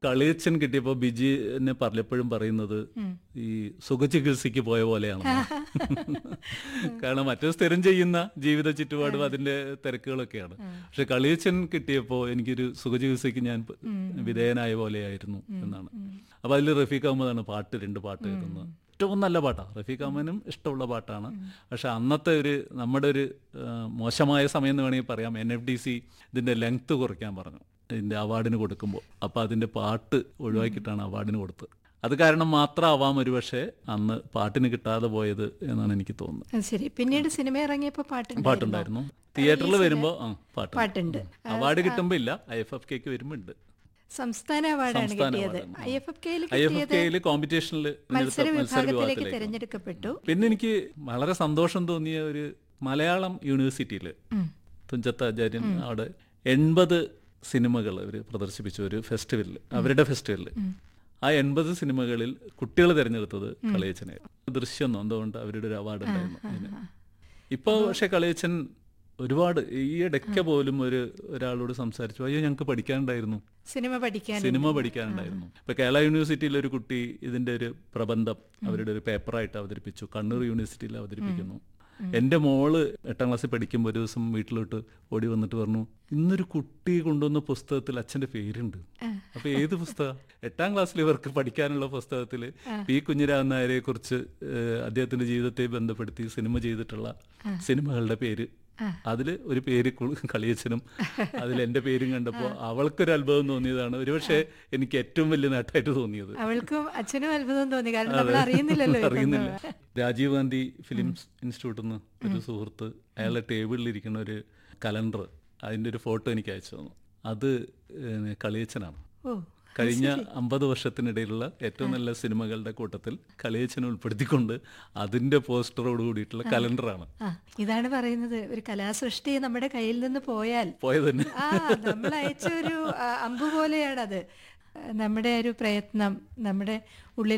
കളിയച്ഛൻ കിട്ടിയപ്പോൾ ബിജിനെ പറഞ്ഞപ്പോഴും പറയുന്നത് ഈ സുഖചികിത്സയ്ക്ക് പോയ പോലെയാണ് കാരണം മറ്റു സ്ഥിരം ചെയ്യുന്ന ജീവിത ചുറ്റുപാടും അതിന്റെ തിരക്കുകളൊക്കെയാണ് പക്ഷെ കളിയച്ഛൻ കിട്ടിയപ്പോൾ എനിക്കൊരു സുഖചികിത്സയ്ക്ക് ഞാൻ പ- വിധേയനായ പോലെയായിരുന്നു എന്നാണ് അപ്പൊ അതിൽ റഫീഖ് അഹമ്മദാണ് പാട്ട് രണ്ട് പാട്ട് കേൾക്കുന്നത് ഏറ്റവും നല്ല പാട്ടാണ് റഫീഖ് അഹമ്മദിനും ഇഷ്ടമുള്ള പാട്ടാണ് പക്ഷെ അന്നത്തെ ഒരു നമ്മുടെ ഒരു ആ, മോശമായ സമയം എന്ന് വേണമെങ്കിൽ പറയാം എൻ എഫ് ഡി സി ഇതിന്റെ ലെങ്ത് കുറയ്ക്കാൻ പറഞ്ഞു ഇതിന്റെ അവാർഡിന് കൊടുക്കുമ്പോൾ അപ്പൊ അതിന്റെ പാട്ട് ഒഴിവാക്കിയിട്ടാണ് അവാർഡിന് കൊടുത്തത് അത് കാരണം മാത്രമാവാം ഒരുപക്ഷെ അന്ന് പാട്ടിന് കിട്ടാതെ പോയത് എന്നാണ് എനിക്ക് തോന്നുന്നത് അത് ശരി പിന്നീട് സിനിമ ഇറങ്ങിയപ്പോ പാട്ടുണ്ട് പാട്ടുണ്ടായിരുന്നു തിയേറ്ററിൽ വരുമ്പോ ആ പാട്ട് പാട്ടുണ്ട് അവാർഡ് കിട്ടുമ്പോ ഇല്ല ഐ എഫ് എഫ് കെക്ക് വരുമ്പോ ഉണ്ട് സംസ്ഥാന അവാർഡാണ് സംസ്ഥാന കിട്ടിയത് അവാർഡാണ്. ഐ എഫ് എഫ് കെയിൽ ഐ എഫ് എഫ് കെയിൽ കോമ്പറ്റീഷനിൽ മത്സര വിഭാഗത്തിലേക്ക് വിഭാഗത്തിലേക്ക് തിരഞ്ഞെടുക്കപ്പെട്ടു പിന്നെ എനിക്ക് വളരെ സന്തോഷം തോന്നിയ ഒരു മലയാളം യൂണിവേഴ്സിറ്റിയിൽ ഉം. തുഞ്ചത്താചാര്യൻ അവിടെ എൺപത് സിനിമകൾ അവർ പ്രദർശിപ്പിച്ച ഒരു ഫെസ്റ്റിവലിൽ അവരുടെ ഫെസ്റ്റിവലിൽ ആ എൺപത് സിനിമകളിൽ കുട്ടികൾ തിരഞ്ഞെടുത്തത് കളിയച്ചനായിരുന്നു ദൃശ്യം എന്തുകൊണ്ട് അവരുടെ ഒരു അവാർഡ് ഉണ്ടായിരുന്നു അതിന് ഇപ്പൊ പക്ഷെ കളിയച്ചൻ ഒരുപാട് ഈ ഇടയ്ക്ക് പോലും ഒരു ഒരാളോട് സംസാരിച്ചു അയ്യോ ഞങ്ങൾക്ക് പഠിക്കാനുണ്ടായിരുന്നു സിനിമ പഠിക്കാൻ സിനിമ പഠിക്കാനുണ്ടായിരുന്നു ഇപ്പൊ കേരള യൂണിവേഴ്സിറ്റിയിൽ ഒരു കുട്ടി ഇതിന്റെ ഒരു പ്രബന്ധം അവരുടെ ഒരു പേപ്പറായിട്ട് അവതരിപ്പിച്ചു കണ്ണൂർ യൂണിവേഴ്സിറ്റിയിൽ അവതരിപ്പിക്കുന്നു എന്റെ മോള് എട്ടാം ക്ലാസ്സിൽ പഠിക്കുമ്പോൾ ഒരു ദിവസം വീട്ടിലോട്ട് ഓടി വന്നിട്ട് പറഞ്ഞു ഇന്നൊരു കുട്ടി കൊണ്ടുവന്ന പുസ്തകത്തിൽ അച്ഛന്റെ പേരുണ്ട് അപ്പൊ ഏത് പുസ്തകം എട്ടാം ക്ലാസ്സിൽ ഇവർക്ക് പഠിക്കാനുള്ള പുസ്തകത്തിൽ പി കുഞ്ഞിരാമൻ നായരെ കുറിച്ച് ഏഹ്, അദ്ദേഹത്തിന്റെ ജീവിതത്തെ ബന്ധപ്പെടുത്തി സിനിമ ചെയ്തിട്ടുള്ള സിനിമകളുടെ പേര് അതില് ഒരു പേര് കു- കളിയച്ചനും അതിൽ എന്റെ പേരും കണ്ടപ്പോൾ അവൾക്കൊരു അത്ഭുതം തോന്നിയതാണ് ഒരുപക്ഷെ എനിക്ക് ഏറ്റവും വലിയ നേട്ടമായിട്ട് തോന്നിയത് അവൾക്കും അച്ഛനും അത്ഭുതം തോന്നി കാരണം നമ്മൾ അറിയുന്നില്ലല്ലോ ഇതൊന്നും. അറിയുന്നില്ല രാജീവ് ഗാന്ധി ഫിലിം ഇൻസ്റ്റിറ്റ്യൂട്ടിൽ നിന്ന് ഒരു സുഹൃത്ത് അയാളുടെ ടേബിളിൽ ഇരിക്കുന്ന ഒരു കലണ്ടർ അതിന്റെ ഒരു ഫോട്ടോ എനിക്ക് അയച്ചു തന്നു അത് ഏഹ്, കളിയച്ചനാണ് ഓ കഴിഞ്ഞ അമ്പത് വർഷത്തിനിടയിലുള്ള ഏറ്റവും നല്ല സിനിമകളുടെ കൂട്ടത്തിൽ കളിയച്ചനെ ഉൾപ്പെടുത്തിക്കൊണ്ട് അതിന്റെ പോസ്റ്ററോട് കൂടിയിട്ടുള്ള കലണ്ടറാണ് ആ ഇതാണ് പറയുന്നത് ഒരു കലാസൃഷ്ടി നമ്മുടെ കയ്യിൽ നിന്ന് പോയാൽ പോയത് തന്നെ ആ നമ്മൾ അയച്ച ഒരു ആ, അമ്പ് പോലെയാണത് നമ്മുടെ ഒരു പ്രയത്നം നമ്മുടെ ഉള്ളിൽ